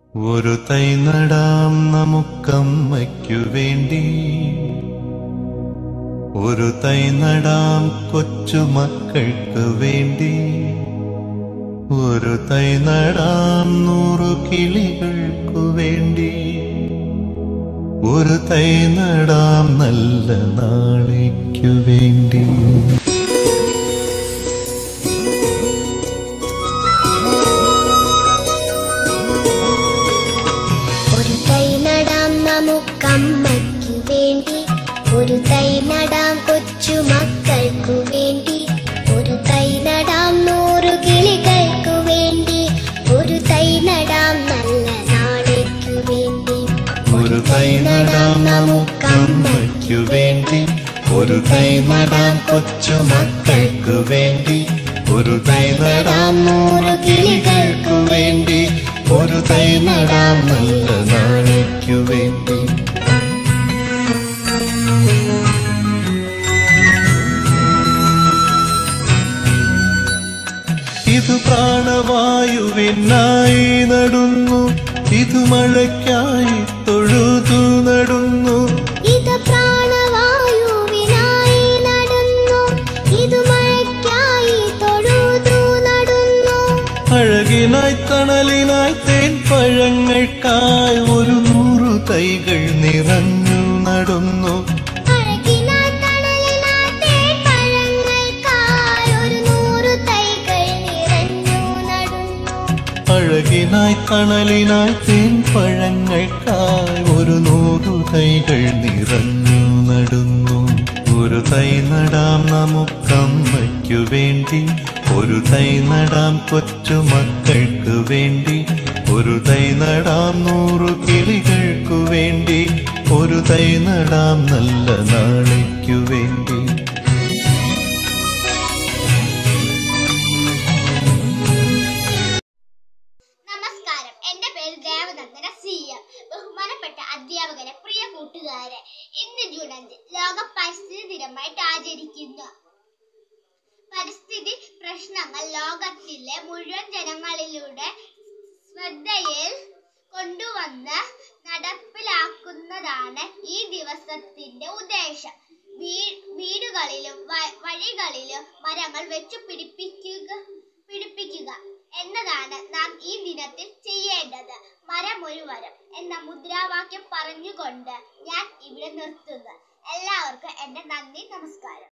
ഒരു തൈ നടാം നമുക്കമ്മയ്ക്കു വേണ്ടി ഒരു തൈ നടാം കൊച്ചുമക്കൾക്ക് വേണ്ടി ഒരു തൈ നടാം നൂറു കിളികൾക്കു വേണ്ടി ഒരു തൈ നടാം നല്ല നാളേക്കു വേണ്ടി ഒരു തൈ നടാം നമുക്കമ്മയ്ക്കു വേണ്ടി ഒരു തൈ നടാം കൊച്ചു മക്കൾക്കു വേണ്ടി ഒരു തൈ നടാം നൂറു കിളികൾക്കു വേണ്ടി ഒരു തൈ നടാം നല്ല നാളേക്കു വേണ്ടി ഒരു തൈ നടാം നമുക്കമ്മയ്ക്കു വേണ്ടി ഒരു തൈ നടാം കൊച്ചുമക്കൾക്കു വേണ്ടി ഒരു തൈ നടാം നൂറ് കിളികൾക്കു വേണ്ടി ഒരു തൈ നടാം നല്ല നാളേക്കു വേണ്ടി ഇത് പ്രാണവായുവിനായി നടുന്നു ഇത് മഴയ്ക്കായി തൊഴുതു നടുന്നു ഇത് പ്രാണവായുവിനായി നടന്നു ഇത് മഴയ്ക്കായി തൊഴുതു നടന്നു അഴകിനായി തണലിനായി തേൻ പഴങ്ങൾക്കായി ഒരു നൂറു തൈകൾ നിറഞ്ഞു നടുന്നു അഴകിനാൽ തണലിനാൽ തേൻപഴങ്ങൾക്കായി ഒരു നൂറു തൈകൾ നിറഞ്ഞു നടന്നു അഴകിനായി തണലിനായി തേൻ പഴങ്ങൾക്കായി ഒരു നൂറു തൈകൾ നിറഞ്ഞു നടുന്നു ഒരു തൈ നടാം നമുക്കമ്മയ്ക്കു വേണ്ടി ഒരു തൈ നടാം കൊച്ചുമക്കൾക്ക് വേണ്ടി ഒരു തൈ നടാം നൂറു കിളികൾക്കു വേണ്ടി ഒരു തൈ നടാം നല്ല നാളേക്കു വേണ്ടി നമസ്കാരം എന്റെ പേര് ദേവനന്ദന സി എം ബഹുമാനപ്പെട്ട അധ്യാപകരെ പ്രിയ കൂട്ടുകാരെ ഇന്ന് ജൂൺ അഞ്ച് ലോക പരിസ്ഥിതി ദിനമായിട്ട് ആചരിക്കുന്നു പരിസ്ഥിതി പ്രശ്നങ്ങൾ ലോകത്തിലെ മുഴുവൻ ജനങ്ങളിലൂടെ ശ്രദ്ധയിൽ കൊണ്ടുവന്ന് നടപ്പിലാക്കുന്നതാണ് ഈ ദിവസത്തിന്റെ ഉദ്ദേശം വീ- വീടുകളിലും വ- വഴികളിലും മരങ്ങൾ വെച്ചു പിടിപ്പിക്കുക പിടിപ്പിക്കുക എന്നതാണ് നാം ഈ ദിനത്തിൽ ചെയ്യേണ്ടത് മരം ഒരു വരം എന്ന മുദ്രാവാക്യം പറഞ്ഞുകൊണ്ട് ഞാൻ ഇവിടെ നിർത്തുന്നു എല്ലാവർക്കും എന്റെ നന്ദി നമസ്കാരം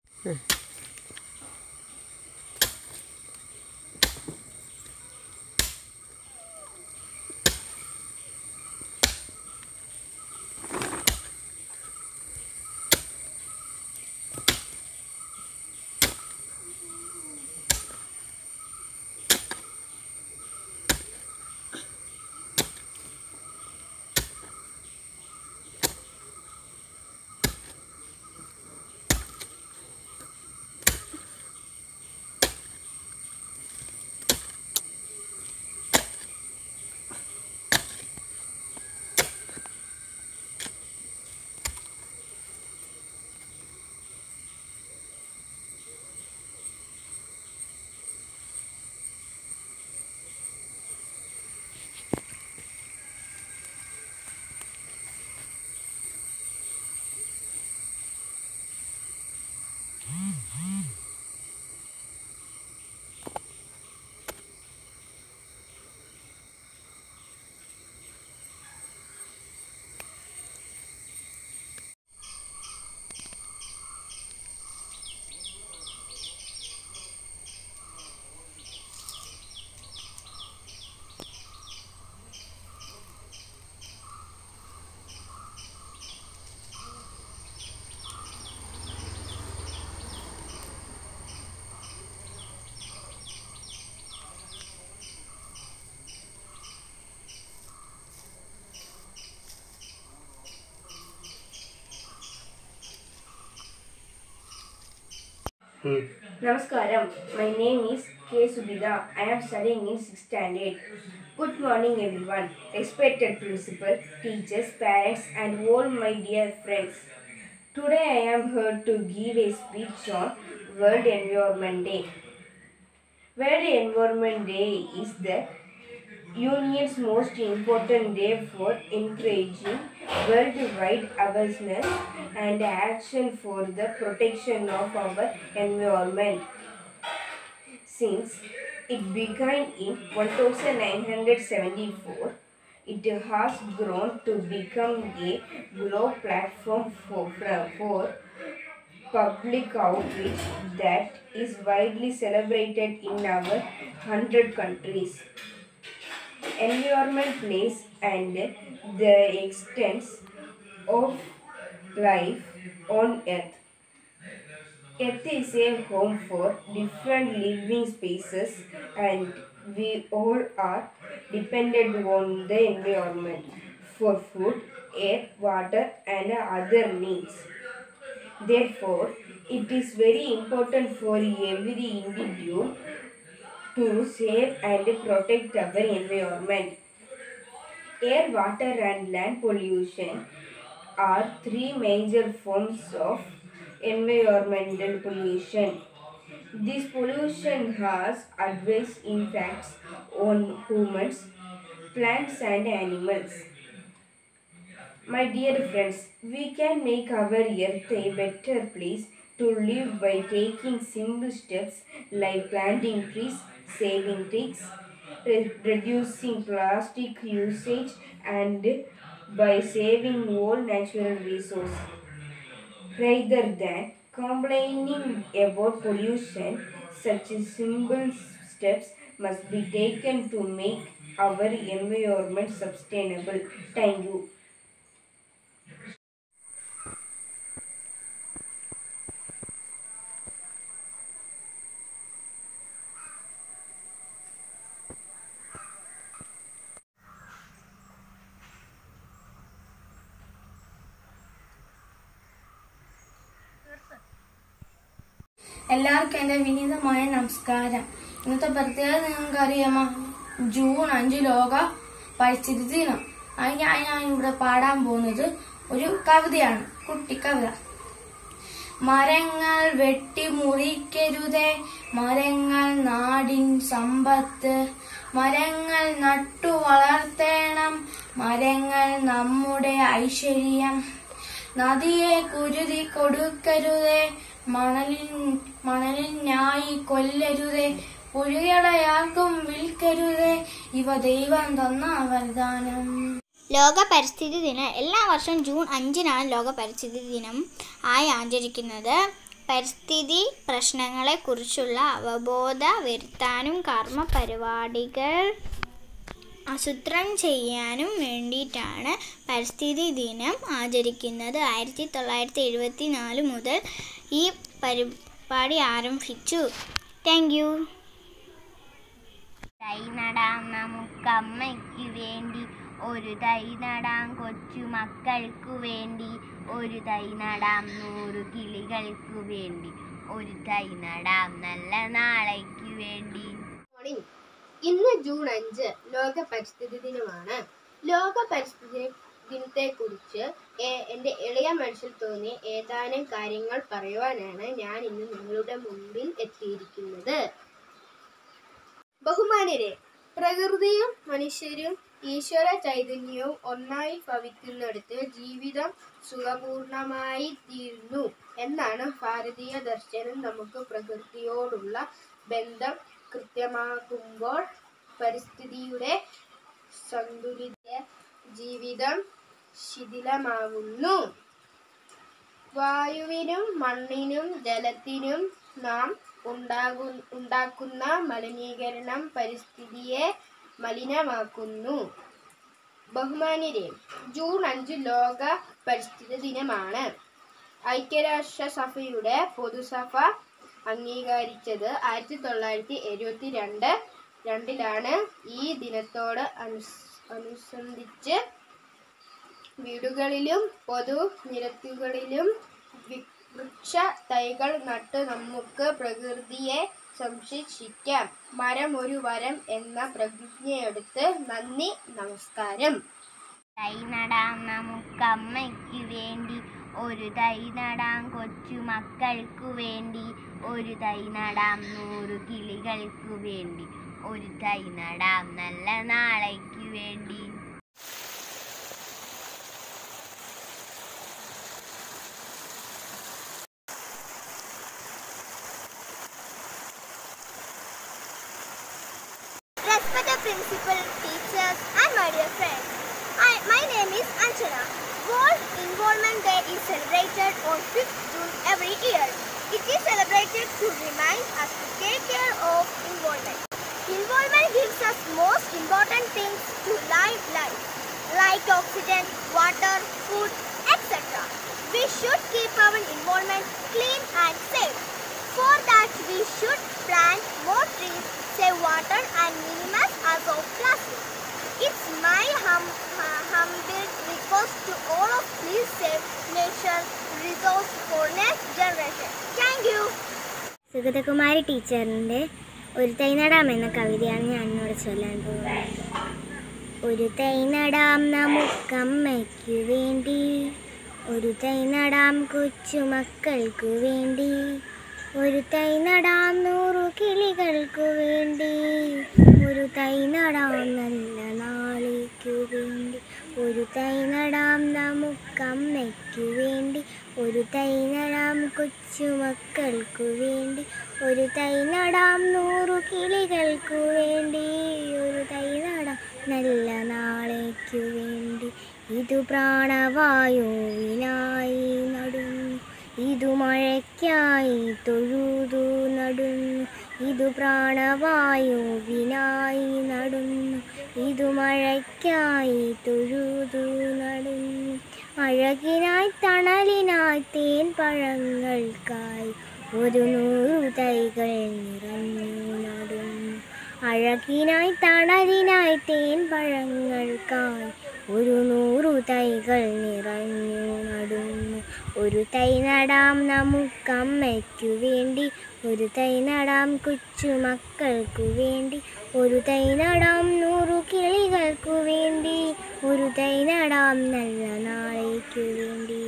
Namaskaram. My name is K. Subida. I am studying in 6th standard. Good morning, everyone. Respected principal, teachers, parents, and all my dear friends. Today I am here to give a speech on World Environment Day. World Environment Day is the Union's most important day for encouraging worldwide awareness and action for the protection of our environment. Since it began in 1974, it has grown to become a global platform for, for public outreach that is widely celebrated in our 100 countries. Environment plays and the extent of life on earth. Earth is a home for different living spaces and we all are dependent on the environment for food, air, water and other needs. Therefore, it is very important for every individual to save and protect our environment. Air, water, and land pollution are three major forms of environmental pollution. This pollution has adverse impacts on humans, plants, and animals. My dear friends, we can make our earth a better place to live by taking simple steps like planting trees, saving trees, re- reducing plastic usage, and by saving all natural resources. Rather than complaining about pollution, such simple steps must be taken to make our environment sustainable. Thank you. എല്ലാവർക്കും എൻ്റെ വിനീതമായ നമസ്കാരം ഇന്നത്തെ പ്രത്യേകത നിങ്ങൾക്ക് അറിയാമോ June അഞ്ച് ലോക പരിസ്ഥിതി ദിനം അതിനായി ഞാൻ ഇവിടെ പാടാൻ പോകുന്നത് ഒരു കവിതയാണ് കുട്ടി കവിത മരങ്ങൾ വെട്ടിമുറിക്കരുതേ മരങ്ങൾ നാടിൻ സമ്പത്ത് മരങ്ങൾ നട്ടു വളർത്തേണം മരങ്ങൾ നമ്മുടെ ഐശ്വര്യം നദിയെ കുരുതി കൊടുക്കരുതേ മണലിൻ മണലിൻ ഞായി കൊല്ലരുതേ പുഴകളയാർക്കും വിൽക്കരുതേ ഇവ ദൈവം തന്ന വരദാനം ലോക പരിസ്ഥിതി ദിനം എല്ലാ വർഷവും ജൂൺ അഞ്ചിനാണ് ലോക പരിസ്ഥിതി ദിനം ആയി ആചരിക്കുന്നത് പരിസ്ഥിതി പ്രശ്നങ്ങളെക്കുറിച്ചുള്ള അവബോധ വരുത്താനും കർമ്മ പരിപാടികൾ ആസൂത്രണം ചെയ്യാനും വേണ്ടിയിട്ടാണ് പരിസ്ഥിതി ദിനം ആചരിക്കുന്നത് ആയിരത്തി തൊള്ളായിരത്തി എഴുപത്തി നാല് മുതൽ ഈ പരിപാടി ആരംഭിച്ചു താങ്ക് യു തൈ നടാം നമുക്കമ്മയ്ക്ക് വേണ്ടി ഒരു തൈ നടാം കൊച്ചു മക്കൾക്കു വേണ്ടി ഒരു തൈ നടാം നൂറു കിളികൾക്കു വേണ്ടി ഒരു തൈ നടാം നല്ല നാളേക്ക് വേണ്ടി മോർണിംഗ് ഇന്ന് ജൂൺ അഞ്ച് ലോക പരിസ്ഥിതി ദിനമാണ് ലോക പരിസ്ഥിതി ദിനത്തെക്കുറിച്ച് എ- എൻ്റെ എളിയ മനസ്സിൽ തോന്നിയ ഏതാനും കാര്യങ്ങൾ പറയുവാനാണ് ഞാൻ ഇന്ന് നിങ്ങളുടെ മുമ്പിൽ എത്തിയിരിക്കുന്നത് ബഹുമാനരെ പ്രകൃതിയും മനുഷ്യരും ഈശ്വര ചൈതന്യവും ഒന്നായി ഭവിക്കുന്നിടത്ത് ജീവിതം സുഖപൂർണമായി തീരുന്നു എന്നാണ് ഭാരതീയ ദർശനം നമുക്ക് പ്രകൃതിയോടുള്ള ബന്ധം കൃത്യമാകുമ്പോൾ പരിസ്ഥിതിയുടെ സന്തുലിത ജീവിതം ശിഥിലമാകുന്നു വായുവിനും മണ്ണിനും ജലത്തിനും നാം ഉണ്ടാകു ഉണ്ടാക്കുന്ന മലിനീകരണം പരിസ്ഥിതിയെ മലിനമാക്കുന്നു ബഹുമാന്യരെ ജൂൺ അഞ്ച് ലോക പരിസ്ഥിതി ദിനമാണ് ഐക്യരാഷ്ട്ര സഭയുടെ പൊതുസഭ അംഗീകരിച്ചത് ആയിരത്തി തൊള്ളായിരത്തി എഴുപത്തി രണ്ട് രണ്ടിലാണ് ഈ ദിനത്തോട് അനുസ് അനുസന്ധിച്ച് വീടുകളിലും പൊതു നിരത്തുകളിലും വി- വൃക്ഷ തൈകൾ നട്ട് നമുക്ക് പ്രകൃതിയെ സംരക്ഷിക്കാം മരം ഒരു വരം എന്ന പ്രതിജ്ഞയെടുത്ത് നന്ദി നമസ്കാരം തൈ നടാം നമുക്കമ്മയ്ക്ക് വേണ്ടി ഒരു തൈ നടാം കൊച്ചു മക്കൾക്കു വേണ്ടി ഒരു തൈ നടാം നൂറു കിളികൾക്കു വേണ്ടി ഒരു തൈ നടാം നല്ല നാളേക്ക് വേണ്ടി Respected principal, teachers, and my dear friends, I, my name is Anchana. World Involvement Day is celebrated on 5th June every year. It is celebrated to remind us to take care of involvement. Involvement gives us most important things to live life, like oxygen, water, food, etc. We should keep our involvement clean and safe. For that, we should plant more trees, save water, and minimize use of plastic. It's my hum- uh, humble request to all of please save nature resource for next generation. Thank you. Sugathakumari ടീച്ചറിൻ്റെ ഒരു തൈ നടാം എന്ന കവിതയാണ് ഞാൻ ഇന്നോട് ചൊല്ലാൻ പോകുന്നത് ഒരു തൈ നടാം നമുക്കമ്മയ്ക്കു വേണ്ടി ഒരു തൈ നടാം കൊച്ചുമക്കൾക്കു വേണ്ടി ഒരു തൈ നടാം നൂറു കിളികൾക്കു വേണ്ടി ഒരു തൈ നടാം നല്ല നാളേക്കു വേണ്ടി ഒരു തൈ നടാം നമുക്കമ്മയ്ക്കു വേണ്ടി ഒരു തൈ നടാം കൊച്ചുമക്കൾക്കു വേണ്ടി ഒരു തൈ നടാം നൂറു കിളികൾക്കു വേണ്ടി ഒരു തൈ നടാം നല്ല നാളേക്കു വേണ്ടി ഇതു പ്രാണവായുവിനായി നടുന്നു ഇതു മഴയ്ക്കായി തൊഴുതു നടുന്നു ഇതു പ്രാണവായുവിനായി നടുന്നു ഇതു മഴയ്ക്കായി തൊഴുതു നടുന്നു അഴകിനായി തണലിനായി തേൻ പഴങ്ങൾക്കായി ഒരു നൂറു തൈകൾ നിറഞ്ഞു നടുന്നു അഴകിനായി തണലിനായി തേൻ പഴങ്ങൾക്കായി ഒരു നൂറു തൈകൾ നിറഞ്ഞു നടുന്നു ഒരു തൈ നടാം നമുക്കമ്മയ്ക്കു വേണ്ടി ഒരു തൈ നടാം കൊച്ചുമക്കൾക്കു വേണ്ടി ഒരു തൈ നടാം നൂറു കിളികൾക്കു വേണ്ടി ഒരു തൈ നടാം നല്ല നാളേക്കു വേണ്ടി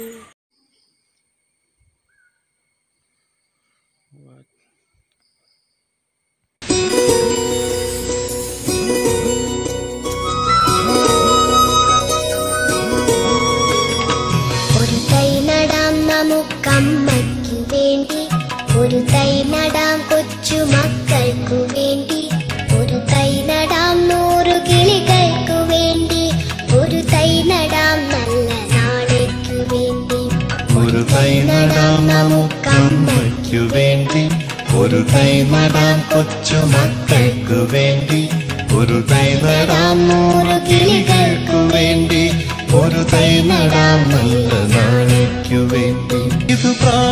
ഒരു തൈ നടാം നമുക്കമ്മയ്ക്കു വേണ്ടി ഒരു തൈ നടാം കൊച്ചുമക്കൾക്കു വേണ്ടി ഒരു തൈ നടാം നൂറു കിളികൾക്കു വേണ്ടി ഒരു തൈ നടാം നല്ല നാളേക്കു വേണ്ടി ഒരു തൈ നടാം നമുക്കമ്മയ്ക്കു വേണ്ടി ഒരു തൈ നടാം കൊച്ചുമക്കൾക്കു വേണ്ടി ഒരു തൈ നടാം നൂറ് കിളികൾക്കു വേണ്ടി ഒരു തൈ നടാം നല്ല നാളേക്കു വേണ്ടി ഇത്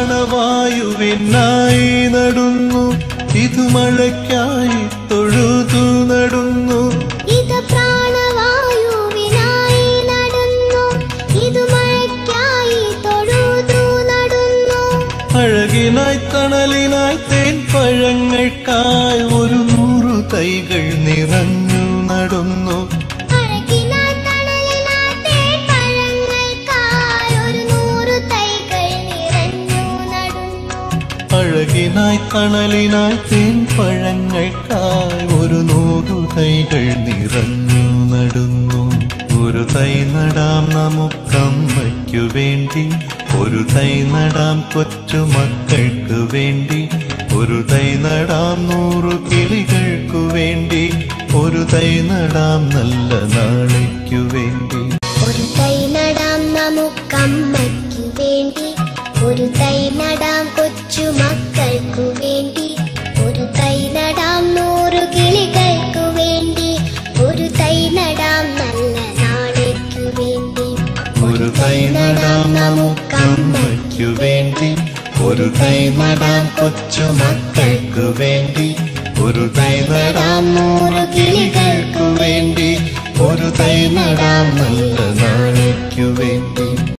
പ്രാണവായുവിനായി നടുന്നു ഇത് മഴയ്ക്കായി തൊഴുതു നടുന്നു ഇത് പ്രാണവായുവിനായി നടന്നു ഇത് മഴയ്ക്കായി തൊഴുതു നടന്നു അഴകിനായി തണലിനായി തേൻ പഴങ്ങൾക്കായി ഒരു നൂറു തൈകൾ നിറഞ്ഞു നടുന്നു അഴകിനാൽ തണലിനാൽ തേൻപഴങ്ങൾക്കായി ഒരു നൂറു തൈകൾ നിറഞ്ഞു നടന്നു അഴകിനായി തണലിനായി തേൻ പഴങ്ങൾക്കായി ഒരു നൂറു തൈകൾ നിറഞ്ഞു നടുന്നു ഒരു തൈ നടാം നമുക്കമ്മയ്ക്കു വേണ്ടി ഒരു തൈ നടാം കൊച്ചുമക്കൾക്ക് വേണ്ടി ഒരു തൈ നടാം നൂറു കിളികൾക്കു വേണ്ടി ഒരു തൈ നടാം നല്ല നാളേക്കു വേണ്ടി ഒരു തൈ നടാം നമുക്കമ്മയ്ക്കു വേണ്ടി ഒരു തൈ നടാം കൊച്ചുമക്കൾക്കു വേണ്ടി ഒരു തൈ നടാം നൂറു കിളികൾക്കു വേണ്ടി ഒരു തൈ നടാം നല്ല നാളേക്കു വേണ്ടി ഒരു തൈ നടാം നമുക്കമ്മയ്ക്കു വേണ്ടി ഒരു തൈ നടാം കൊച്ചുമക്കൾക്കു വേണ്ടി ഒരു തൈ നടാം നൂറ് കിളികൾക്കു വേണ്ടി ഒരു തൈ നടാം നല്ല നാളേക്കു വേണ്ടി